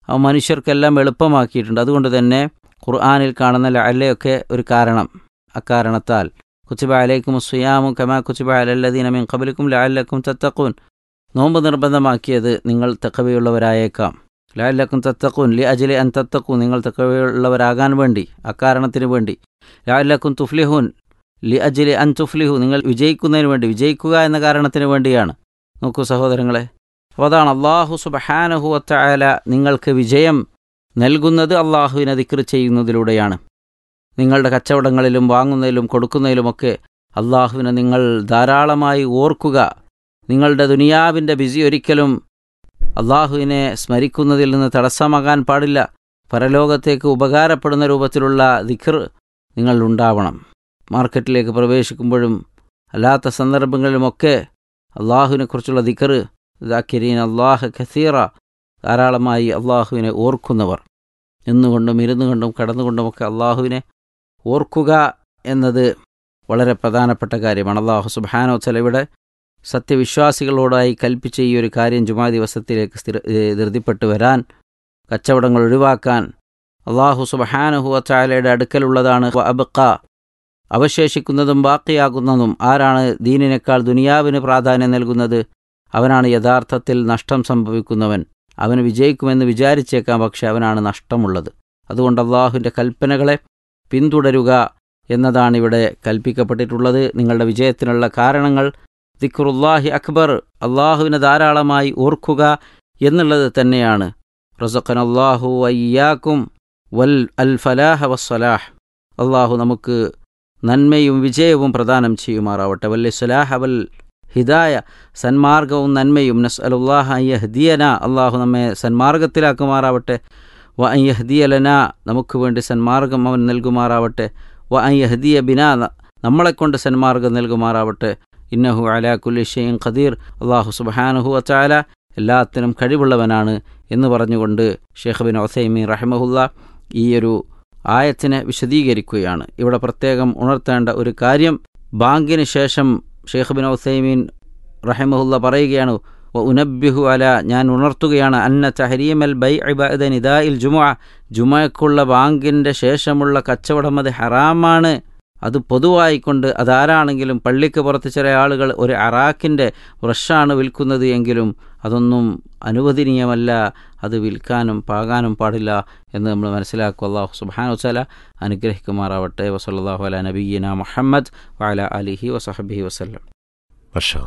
അവ മനുഷ്യർക്കെല്ലാം എളുപ്പമാക്കിയിട്ടുണ്ട് അതുകൊണ്ട് തന്നെ ഖുർആാനിൽ കാണുന്ന ലഅല്ലയൊക്കെ ഒരു കാരണം അക്കാരണത്താൽ കുച്ചിബ അലൈക്കും സുയാമും കമാ കുച്ചിബ അലല്ലദീന മിൻ ഖബലിക്കും ലഅല്ലക്കും തത്തഖൂൻ നോമ്പ് നിർബന്ധമാക്കിയത് നിങ്ങൾ തക്കവയുള്ളവരായേക്കാം ലാലക്കും തത്തഖൂൻ ലി അജിലെ അൻ തത്തഖൂ നിങ്ങൾ തക്കവയുള്ളവരാകാൻ വേണ്ടി അക്കാരണത്തിന് വേണ്ടി ലാലക്കും തുഫ്ലിഹൂൻ ലി അജിലെ അൻ തുഫ്ലിഹു നിങ്ങൾ വിജയിക്കുന്നതിന് വേണ്ടി വിജയിക്കുക എന്ന കാരണത്തിന് വേണ്ടിയാണ് നോക്കൂ സഹോദരങ്ങളെ അപ്പോൾ അതാണ് അള്ളാഹു സുബഹാനഹുവത്തായാല നിങ്ങൾക്ക് വിജയം നൽകുന്നത് അള്ളാഹുവിനെ ദിക്ർ ചെയ്യുന്നതിലൂടെയാണ് നിങ്ങളുടെ കച്ചവടങ്ങളിലും വാങ്ങുന്നതിലും കൊടുക്കുന്നതിലുമൊക്കെ അള്ളാഹുവിനെ നിങ്ങൾ ധാരാളമായി ഓർക്കുക നിങ്ങളുടെ ദുനിയാവിൻ്റെ ബിസി ഒരിക്കലും അള്ളാഹുവിനെ സ്മരിക്കുന്നതിൽ നിന്ന് തടസ്സമാകാൻ പാടില്ല പരലോകത്തേക്ക് ഉപകാരപ്പെടുന്ന രൂപത്തിലുള്ള ദിഖർ നിങ്ങൾ ഉണ്ടാവണം മാർക്കറ്റിലേക്ക് പ്രവേശിക്കുമ്പോഴും അല്ലാത്ത സന്ദർഭങ്ങളിലുമൊക്കെ അള്ളാഹുവിനെക്കുറിച്ചുള്ള ദിഖർ ദാക്കിരീൻ അള്ളാഹ് ഖസീറ ധാരാളമായി അള്ളാഹുവിനെ ഓർക്കുന്നവർ നിന്നുകൊണ്ടും ഇരുന്നുകൊണ്ടും കടന്നുകൊണ്ടുമൊക്കെ അള്ളാഹുവിനെ ഓർക്കുക എന്നത് വളരെ പ്രധാനപ്പെട്ട കാര്യമാണ് അള്ളാഹു സുബാനോ ഇവിടെ സത്യവിശ്വാസികളോടായി കൽപ്പിച്ച ഈ ഒരു കാര്യം ജുമാ ദിവസത്തിലേക്ക് സ്ഥിര ധൃതിപ്പെട്ടു വരാൻ കച്ചവടങ്ങൾ ഒഴിവാക്കാൻ അള്ളാഹു സുബഹാനഹുവ ചായലയുടെ അടുക്കലുള്ളതാണ് അബക്ക അവശേഷിക്കുന്നതും ബാക്കിയാകുന്നതും ആരാണ് ദീനിനേക്കാൾ ദുനിയാവിന് പ്രാധാന്യം നൽകുന്നത് അവനാണ് യഥാർത്ഥത്തിൽ നഷ്ടം സംഭവിക്കുന്നവൻ അവന് വിജയിക്കുമെന്ന് വിചാരിച്ചേക്കാം പക്ഷെ അവനാണ് നഷ്ടമുള്ളത് അതുകൊണ്ട് അള്ളാഹുവിൻ്റെ കൽപ്പനകളെ പിന്തുടരുക എന്നതാണ് ഇവിടെ കൽപ്പിക്കപ്പെട്ടിട്ടുള്ളത് നിങ്ങളുടെ വിജയത്തിനുള്ള കാരണങ്ങൾ ദിക്റുല്ലാഹി അക്ബർ അള്ളാഹുവിനെ ധാരാളമായി ഓർക്കുക എന്നുള്ളത് തന്നെയാണ് റസഖൻ അള്ളാഹു അയ്യാക്കും വൽ അൽ ഫലാഹ വസ്സലാഹ് അള്ളാഹു നമുക്ക് നന്മയും വിജയവും പ്രദാനം ചെയ്യുമാറാവട്ടെ വല്യ സലാഹ വൽ ഹിദായ സന്മാർഗവും നന്മയും നസ് അലുല്ലാഹ അയ്യഹ്ദിയന അള്ളാഹു നമ്മെ സന്മാർഗത്തിലാക്കുമാറാവട്ടെ വ അയ്യഹ്ദിയലന നമുക്ക് വേണ്ടി സന്മാർഗം അവൻ നൽകുമാറാവട്ടെ വ അയ്യഹ്ദിയ ബിന നമ്മളെക്കൊണ്ട് സന്മാർഗം നൽകുമാറാവട്ടെ ഇന്നഹു അലാ കുല്ലി ഷെയ്ൻ ഖദീർ അള്ളാഹു സുബഹാനഹു അച്ചാല എല്ലാത്തിനും കഴിവുള്ളവനാണ് എന്ന് പറഞ്ഞുകൊണ്ട് ഷെയ്ഖ് ബിൻ ഒസൈമി റഹ്മഹുല്ല ഈ ഒരു ആയത്തിനെ വിശദീകരിക്കുകയാണ് ഇവിടെ പ്രത്യേകം ഉണർത്തേണ്ട ഒരു കാര്യം ബാങ്കിന് ശേഷം ഷെയ്ഖ് ബിൻ ഒസൈമീൻ റഹിമഹുല്ല പറയുകയാണ് ഉനബ്ബിഹു അല ഞാൻ ഉണർത്തുകയാണ് അന്ന തഹരീമൽ ബൈ ഇബാദ നിദായിൽ ജുമുഅ ജുമയ്ക്കുള്ള ബാങ്കിൻ്റെ ശേഷമുള്ള കച്ചവടം അത് ഹറാമാണ് അത് പൊതുവായിക്കൊണ്ട് അതാരാണെങ്കിലും പള്ളിക്ക് പുറത്ത് ചില ആളുകൾ ഒരു അറാക്കിൻ്റെ ബ്രഷാണ് വിൽക്കുന്നത് എങ്കിലും അതൊന്നും അനുവദനീയമല്ല അത് വിൽക്കാനും പാകാനും പാടില്ല എന്ന് നമ്മൾ മനസ്സിലാക്കുക അള്ളാഹു സുബാനു വസ്സല അനുഗ്രഹിക്കുമാറാവട്ടെ വസല്ലാഹു അല നബീന മുഹമ്മദ് വഅല അലിഹി വസഹബിഹി വസ്ലം മഷാ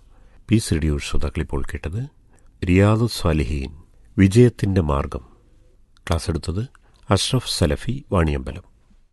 പീസ് റേഡിയോ ശ്രോതാക്കൾ ഇപ്പോൾ കേട്ടത് റിയാദു സ്വാലിഹീൻ വിജയത്തിൻ്റെ മാർഗം ക്ലാസ് എടുത്തത് അഷ്റഫ് സലഫി വാണിയമ്പലം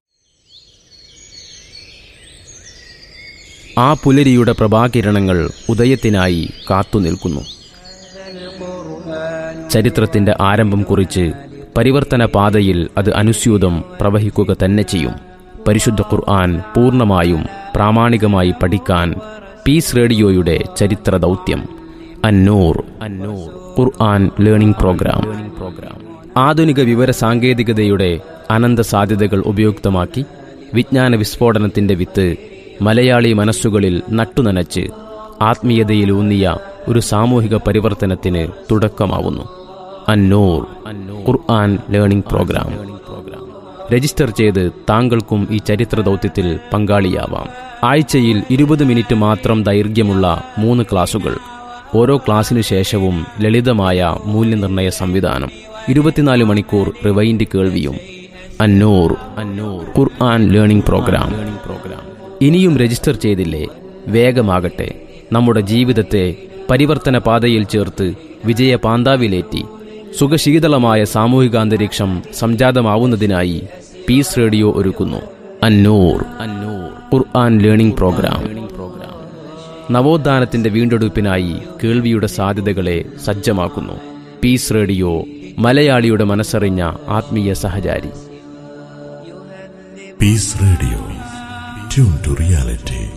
ആ പുലരിയുടെ പ്രഭാകിരണങ്ങൾ ഉദയത്തിനായി കാത്തുനിൽക്കുന്നു ചരിത്രത്തിന്റെ ആരംഭം കുറിച്ച് പരിവർത്തന പാതയിൽ അത് അനുസ്യൂതം പ്രവഹിക്കുക തന്നെ ചെയ്യും പരിശുദ്ധ ഖുർആൻ പൂർണ്ണമായും പ്രാമാണികമായി പഠിക്കാൻ പീസ് റേഡിയോയുടെ ചരിത്ര ദൗത്യം അന്നൂർ അന്നൂർ ഖുർആൻ ലേണിംഗ് പ്രോഗ്രാം ആധുനിക വിവര സാങ്കേതികതയുടെ അനന്ത സാധ്യതകൾ ഉപയുക്തമാക്കി വിജ്ഞാന വിസ്ഫോടനത്തിന്റെ വിത്ത് മലയാളി മനസ്സുകളിൽ നട്ടുനനച്ച് ആത്മീയതയിലൂന്നിയ ഒരു സാമൂഹിക പരിവർത്തനത്തിന് തുടക്കമാവുന്നു Annoor Quran learning program register ചെയ്ത് താങ്കൾക്കും ഈ ചരിത്ര ദൗത്യത്തിൽ പങ്കാളിയാവാം ആഴ്ചയിൽ ഇരുപത് മിനിറ്റ് മാത്രം ദൈർഘ്യമുള്ള മൂന്ന് ക്ലാസുകൾ ഓരോ ക്ലാസ്സിനു ശേഷവും ലളിതമായ മൂല്യനിർണ്ണയ സംവിധാനം ഇരുപത്തിനാല് മണിക്കൂർ റിവൈൻഡ് കേൾവിയും Annoor Annoor Quran learning program program ഇനിയും രജിസ്റ്റർ ചെയ്തില്ലേ വേഗമാകട്ടെ നമ്മുടെ ജീവിതത്തെ പരിവർത്തന പാതയിൽ ചേർത്ത് വിജയ പാന്താവിലേറ്റി സുഖശീതളമായ സാമൂഹികാന്തരീക്ഷം സംജാതമാവുന്നതിനായി പീസ് റേഡിയോ ഒരുക്കുന്നു അന്നൂർ അന്നൂർ ഖുർആൻ ലേണിംഗ് പ്രോഗ്രാം നവോത്ഥാനത്തിന്റെ വീണ്ടെടുപ്പിനായി കേൾവിയുടെ സാധ്യതകളെ സജ്ജമാക്കുന്നു പീസ് റേഡിയോ മലയാളിയുടെ മനസ്സറിഞ്ഞ ആത്മീയ സഹചാരി peace radio tune to reality